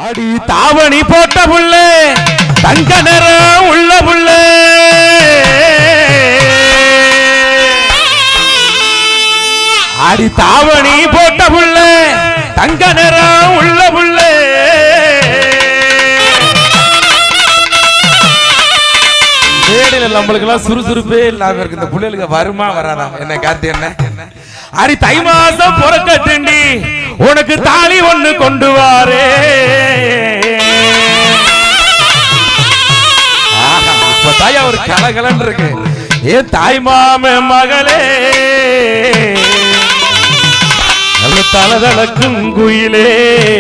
அடி தாவணி போட்ட புள்ள தங்க நிறம் உள்ள புள்ள அடி தாவணி போட்ட புள்ள தங்க நிறம் உள்ள புள்ள மேடையில நம்மளுக்கு எல்லாம் சுறுசுறுப்பே இல்லாம இருக்கு இந்த பிள்ளைகளுக்கு வருமா வராதா என்ன கார்த்தி என்ன அடி தை மாசம் பிறக்கட்டுண்டி உனக்கு தாலி ஒண்ணு கொண்டு வாரே ஆஹா, இப்ப தாயா ஒரு கலகலன்னு இருக்கு ஏ தாய் மாம மகளே நல்ல தலதளக்கும் குயிலே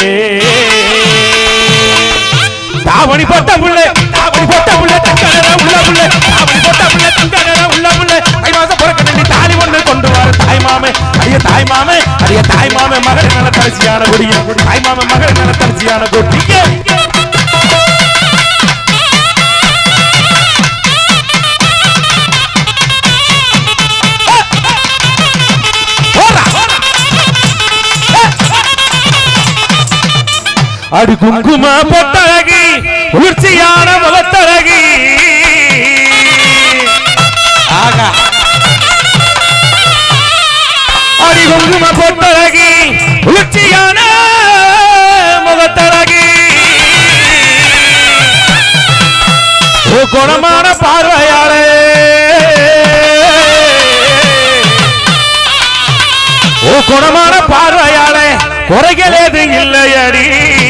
தாவணி போட்ட புள்ள தாவணி போட்ட புள்ள தங்கடர உள்ள புள்ள தாவணி போட்ட புள்ள தங்கடர உள்ள புள்ள தை மாசம் பிறக்க வேண்டி தாலி ஒண்ணு கொண்டு வர தாய் மாமே அடிய தாய் மாமே அடிய தாய் மாமே மகள் நல்ல தரிசியான கொடிய தாய் மாமே மகள் நல்ல தரிசியான கொடிய அடி குங்கும பொட்டழகி உச்சியான முகத்தழகி ஆகா அடி குங்கும பொட்டழகி உச்சியான முகத்தழகி ஓ குணமான பார்வையாளே ஓ குணமான பார்வையாளே குறைகள் ஏது இல்லையடி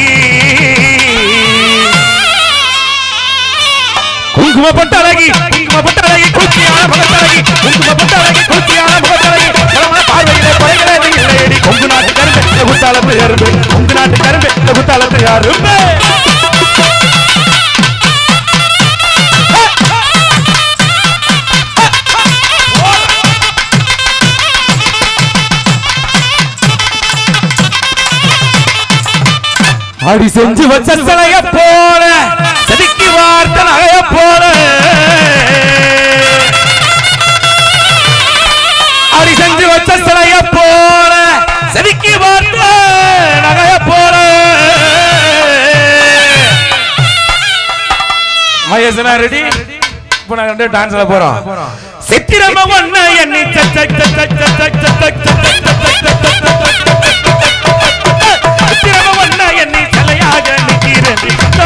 குங்குமப்பட்ட அழகி குங்குமப்பட்ட அழகி குச்சியான முகத்தழகி குங்குமப்பட்ட அழகி குச்சியான முகத்தழகி குணமான பார்வையிலே குறைகள் ஏது இல்லையடி கொங்கு நாட்டு கரும்பு இந்த குத்தாலத்து அரும்பு கொங்கு நாட்டு கரும்பு இந்த குத்தாலத்து அரும்பு அடி செஞ்சு வச்ச சிலைய போல செதுக்கி வார்த்த நகைய போல அடி செஞ்சு வச்ச சிலைய போல செதுக்கி வார்த்த நகைய போல மகேசனா ரெடி இப்போ நாங்க ரெண்டு டான்ஸ்ல போறோம் சித்திரம ஒண்ணு எண்ணி சக் சக் சக் சக் சக் சக் சக் சக் சக் சக் சக் சக் சக் சித்திரம ஒண்ணு எண்ணி சிலையாக நிக்கிறேன்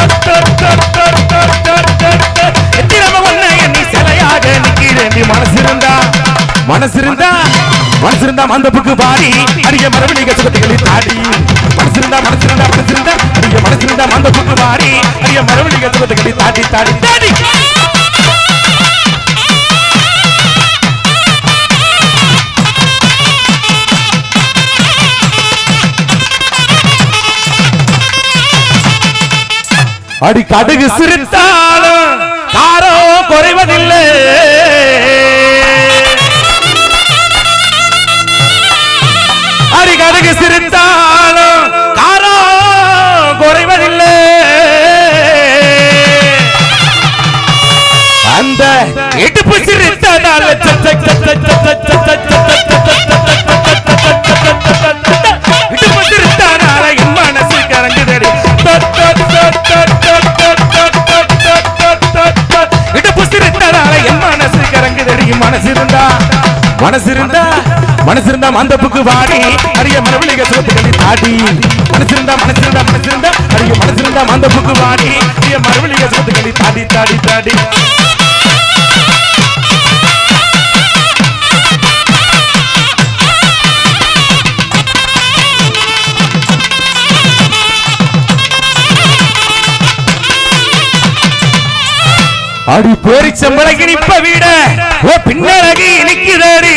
சித்திரம ஒண்ணு எண்ணி சிலையாக நிக்கிறேன் நீ மனசிருந்தா மனசிருந்தா மனசிருந்தா மந்தப்புக்கு பாடி அடிய மரபணிக சுகத்துகளை தாடி மனசிருந்தா மனசிருந்தா மனசிருந்தா அடிய மனசிருந்தா மந்தப்புக்கு பாடி அடிய மரபணிக சுகத்துகளை தாடி தாடி தாடி அடி கடுகு சிரித்தாலும் காரம் குறைவதில்லை அடி கடுகு சிரித்தாலும் காரம் குறைவதில்லை அந்த இடுப்பு சிரித்ததால இடுப்பு சிரித்ததால என் மனசு கரங்குதடி இடுப்பு சிரித்ததால என் மனசு கரங்குதடி மனசு இருந்தா மனசு இருந்தா மனசு இருந்தா மந்தப்புக்கு வாடி அரிய மரவழிக சுகத்துக்களை தாடி மனசு இருந்தா மனசு இருந்தா மனசு இருந்தா அரிய மனசு இருந்தா மந்தப்புக்கு வாடி அரிய மரவழிக சுகத்துக்களை தாடி தாடி தாடி அடி பேரிச்சம்பளக்கு நிப்ப விட ஓ பின்னழகி நிக்குதடி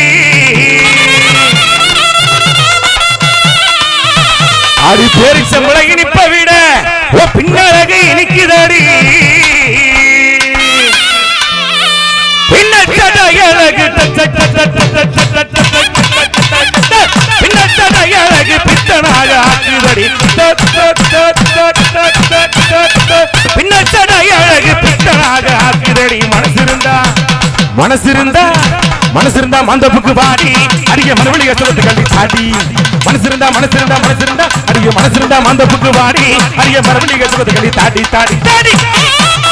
அடி பேரிச்சம்பளக்கு நிப்ப விட ஓ பின்னழகி நிக்குதடி பின்னச்சடையழகு பின்னச்சடையழகு பித்தனாக ஆக்குதடி பின்னச்சடையழகு பித்தனாக ஆக்குதடி மனசிருந்தா மனசிருந்தா மனசிருந்தா மந்தப்புக்கு பாடி அடிய மறுபடியும் கஷ்டப்பட்டு கல்வி சாடி மனசிருந்தா மனசிருந்தா மனசிருந்தா அடிய அடிய மனசிருந்தா மந்தப்புக்கு வாடி அடிய மரபலிக சுகத்துக்களி தாடி தாடி தாடி